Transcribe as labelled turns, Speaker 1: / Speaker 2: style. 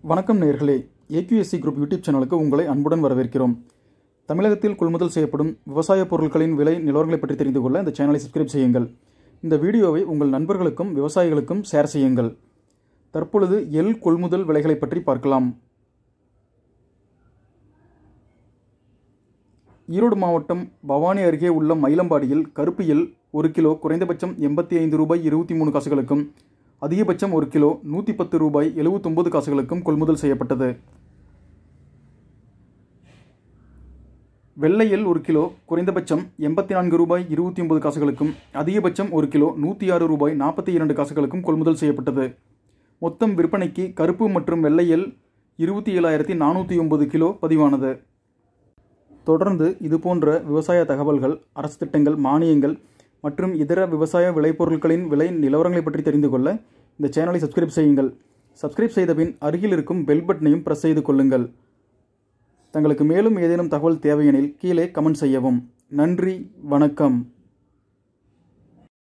Speaker 1: வணக்கம் நேர்களே AQSC group YouTube சேனலுக்கு உங்களை அன்புடன் வரவேற்கிறோம் தமிழகத்தில் கொள்முதல் செய்யப்படும் விவசாய பொருட்களின் விலை நிலவரங்களை பற்றி தெரிந்து கொள்ள இந்த சேனலை சப்ஸ்கிரைப் செய்யுங்கள் இந்த வீடியோவை உங்கள் நண்பர்களுக்கும் விவசாயிகளுக்கும் ஷேர் செய்யுங்கள் தற்பொழுது எல் கொள்முதல் விலைகளை பற்றி பார்க்கலாம் ஈரோடு மாவட்டம் பவானி அருகே உள்ள மயிலம்பாடியில் கருப்பு எல் ஒரு கிலோ குறைந்தபட்சம் எண்பத்தி ஐந்து ரூபாய் இருபத்தி மூணு காசுகளுக்கும் அதிகபட்சம் ஒரு கிலோ நூற்றி பத்து ரூபாய் எழுபத்தொம்பது காசுகளுக்கும் கொள்முதல் செய்யப்பட்டது வெள்ளையில் ஒரு கிலோ குறைந்தபட்சம் எண்பத்தி நான்கு ரூபாய் இருபத்தி ஒன்பது காசுகளுக்கும் அதிகபட்சம் ஒரு கிலோ நூற்றி ஆறு ரூபாய் நாற்பத்தி இரண்டு காசுகளுக்கும் கொள்முதல் செய்யப்பட்டது மொத்தம் விற்பனைக்கு கருப்பு மற்றும் வெள்ளையில் இருபத்தி ஏழாயிரத்தி நானூற்றி ஒன்பது கிலோ பதிவானது தொடர்ந்து இதுபோன்ற விவசாய தகவல்கள் அரசு திட்டங்கள் மானியங்கள் மற்றும் இதர விவசாய விளைபொருட்களின் விலை நிலவரங்களை பற்றி தெரிந்து கொள்ள இந்த சேனலை சப்ஸ்கிரைப் செய்யுங்கள் சப்ஸ்கிரைப் செய்த பின் அருகில் இருக்கும் பெல் பட்டனையும் பிரஸ் செய்து கொள்ளுங்கள் தங்களுக்கு மேலும் ஏதேனும் தகவல் தேவையெனில் கீழே கமெண்ட் செய்யவும் நன்றி வணக்கம்